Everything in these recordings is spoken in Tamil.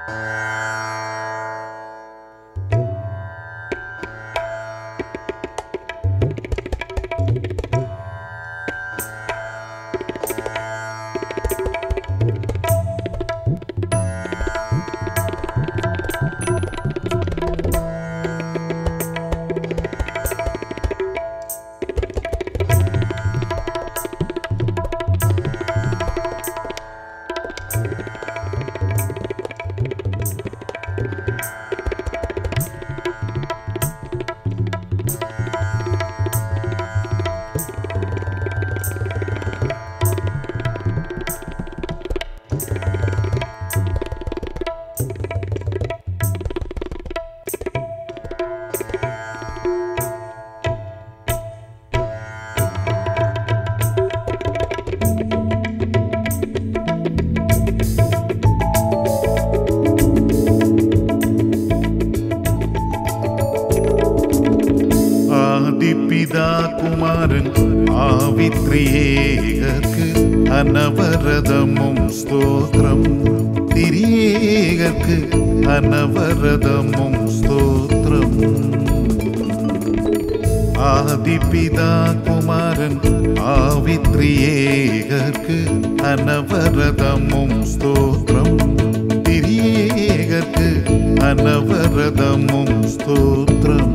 ஆதிபிதா குமாரன் ஆவித்ரியேகர்க்கு அனவரதமும் ஸ்தோத்திரம் திரியேகர்க்கு அனவரதமும் ஸ்தோத்திரம் ஆதிபிதா குமாரன் ஆவித்ரியேகர்க்கு அனவரதமும் ஸ்தோத்திரம் திரியேகர்க்கு அனவரதமும் ஸ்தோத்திரம்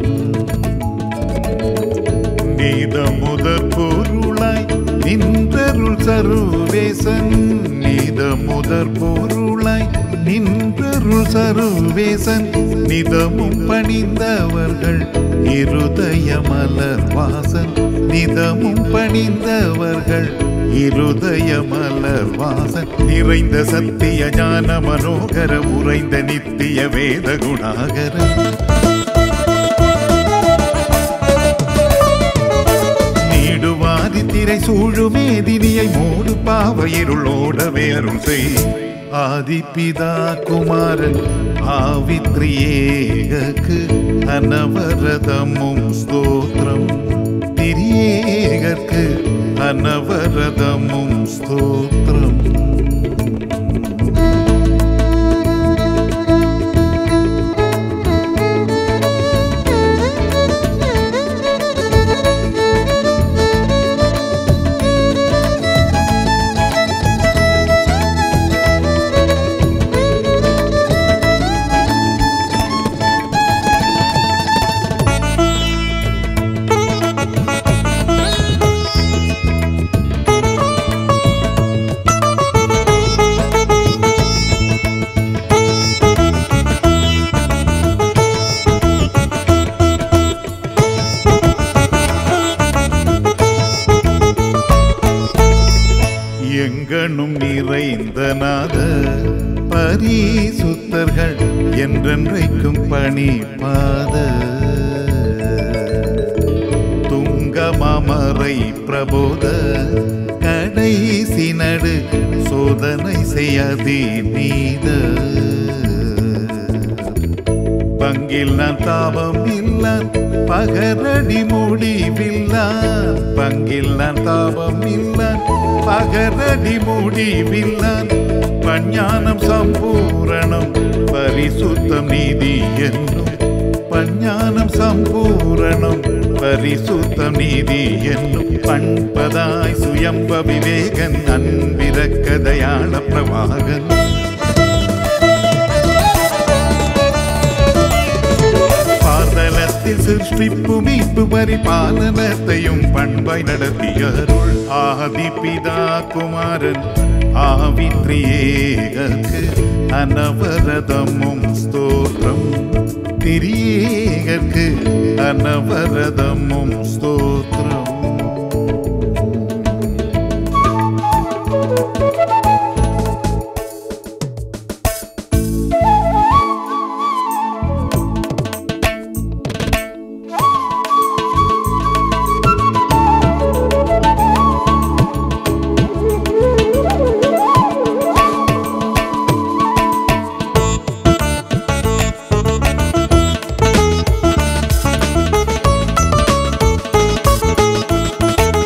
நீத முதற் பொருளாய் நின்றருள் சருவேசன் நீத முதற் பொருளாய் நின்றருள் சருவேசன் நிதமும் பணிந்தவர்கள் இருதய மலர் வாசன் நிதமும் பணிந்தவர்கள் இருதய மலர் வாசன் நிறைந்த சத்திய ஞான மனோகர உறைந்த நித்திய வேத குணாகர நீடுவாதி திரை சூழுமேதினியை மூடு பாவையிருளோட வேறும் செய் ஆதிபிதா குமாரன் ஆவித்ரியேகக்கு அனவரதமும் ஸ்தோத்திரம் திரியேகற்கு அனவரதமும் ஸ்தோத்திரம் எங்கனும் நிறைந்த நாத பரிசுத்தர்கள் என்றென்றைக்கும் பணிபாத துங்கமாமரை பிரபோத கடைசி நடு சோதனை செய்யாதி நீத பங்கில் நான் தாபம் இல்லான் பகரடி முடிவில்லான் பங்கில் நான் தாபம் இல்லான் பகரடி முடிவில்லான் பஞ்ஞானம் சம்பூரணம் பரிசுத்தம் நீதி என்னும் பஞ்ஞானம் சம்பூரணம் பரிசுத்தம் நீதி என்னும் பண்பதாய் சுயம்ப விவேகன் அன்பிறக்க தயாள பிரவாகன் பாதலத்தில் சிருஷ்டிப்பு மீட்பு பரிபாலனத்தையும் பண்பாய் நடத்தியருள் ஆதிபிதா குமாரன் ஆவித்ரியேகக்கு அனவரதமும் ஸ்தோத்திரம் திரியேகற்கு அனவரதமும் ஸ்தோத்திரம்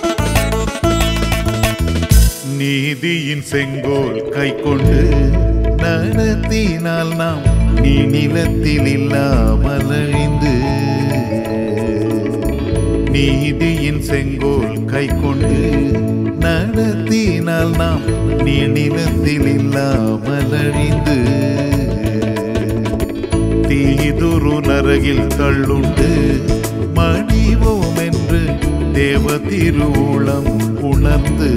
நீதியின் செங்கோல் கை கொண்டு நடத்தினால் நாம் நீ நிலத்தில் இல்லாமல் அழிந்து நீதியின் செங்கோல் கை கொண்டு நடத்தினால் நாம் நீ நிலத்தில் இல்லாமல் அழிந்து தீதுரு நரகில் தள்ளுண்டு மடிவோம் என்று தேவ திருவுளம் உணர்ந்து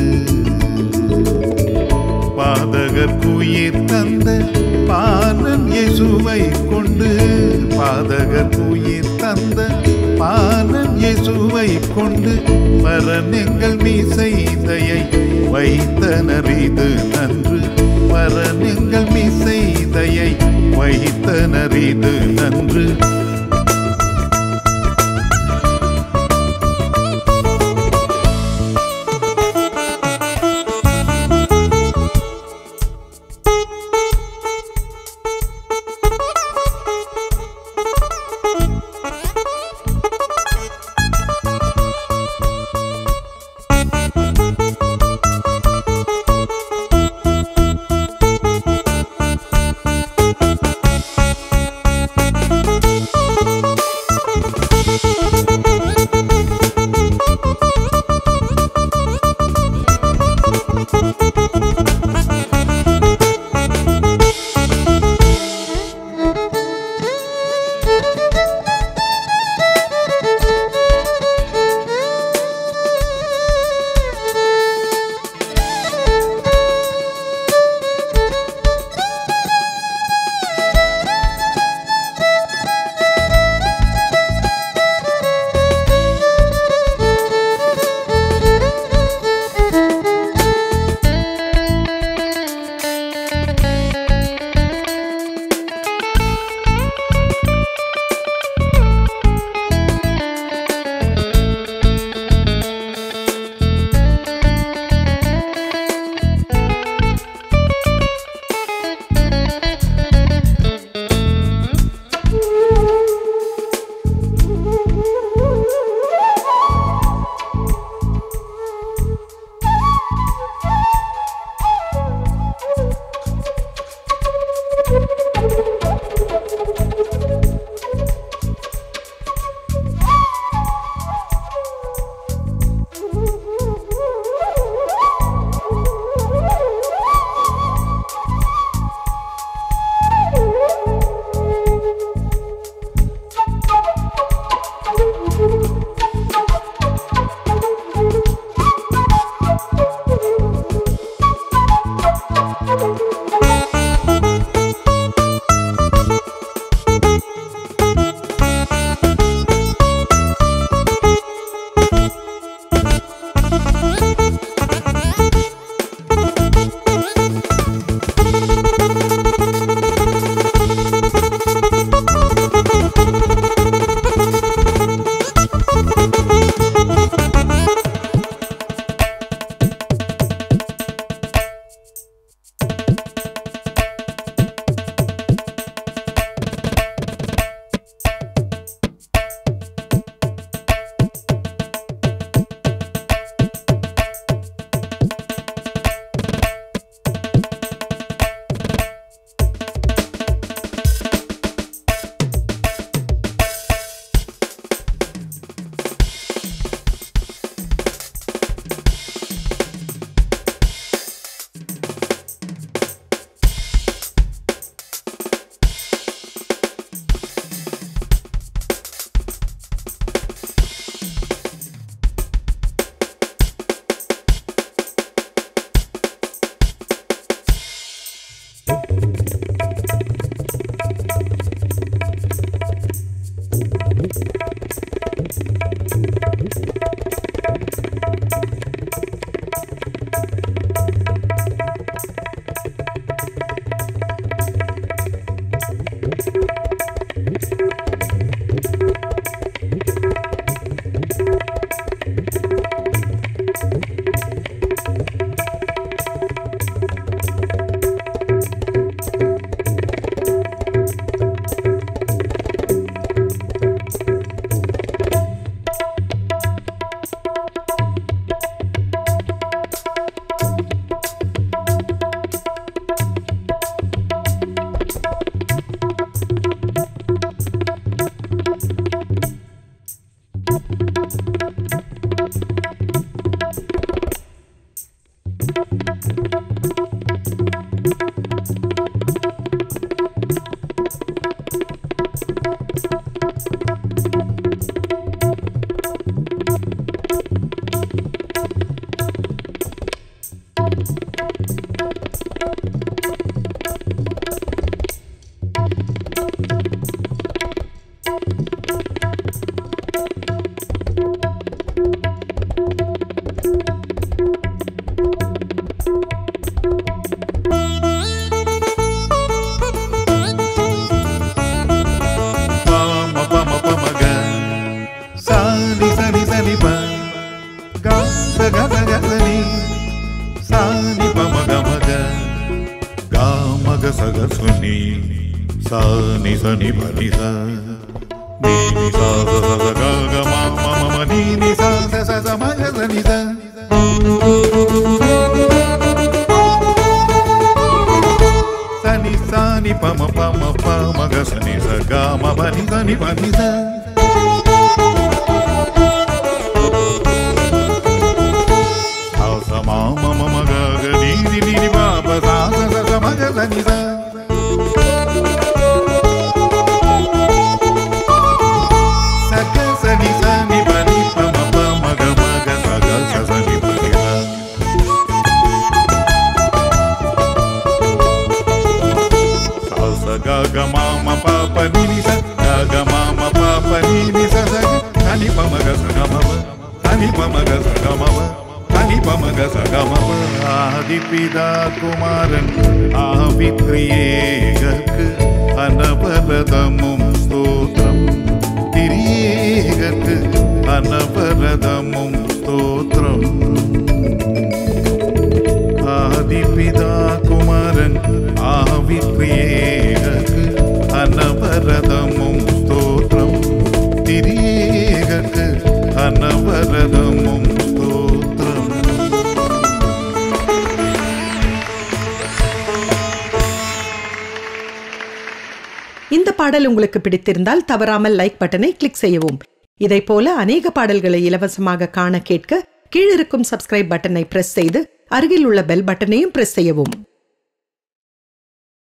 பாதகர் குயிர் தந்த பாலன் இயேசுவை கொண்டு பாதகர் குயிர் தந்த பாலன் இயேசுவை கொண்டு பரனெங்கள் மீசைதையை வைத்தனர் இது நன்று பரனெங்கள் மீசைதையை வைத்தனர் இது நன்று சா நி ச நி ப நி ச நீ நி சா ச ச ச க க ம ம ம ம நீ நி சா ச ச ச ம க ச நி ச ச நி சா நி ப ம ப ம ப ம க ச நி ச க ம ப நி ச நி ப நி ச சா ச ம ம ம ம க க நீ நி நி நி ப ப சா ச ச ச ம க ச நி ச ச க ச நி ச நி ப நி ப ம ப ம க ம க ச க ச ச நி ப நி ச sa sa ga ga ma ma pa pa ni ni sa ga ga ma ma pa pa ni ni sa sa ga sa ni pa ma ga sa ga ma pa sa ni pa ma ga sa ga ma pa sa ni pa ma ga sa ga ma pa ஆதிபிதா குமாரன் ஆவித்ரியேகர்க்கு அனபரதமும் ஸ்தோத்திரம் திரியேகர்க்கு அனபரதமும் ஸ்தோத்திரம் ஆதிபிதா குமாரன் ஆவித்ரியேகக்கு அனவரதமும் ஸ்தோத்திரம் திரியேகக்கு அனவரதமும் ஸ்தோத்திரம் இந்த பாடல் உங்களுக்கு பிடித்திருந்தால் தவறாமல் லைக் பட்டனை கிளிக் செய்யவும் இதைப் போல அநேக பாடல்களை இலவசமாக காண கேட்க கீழிருக்கும் சப்ஸ்கிரைப் பட்டனை பிரஸ் செய்து அருகில் உள்ள பெல் பட்டனையும் பிரஸ் செய்யவும்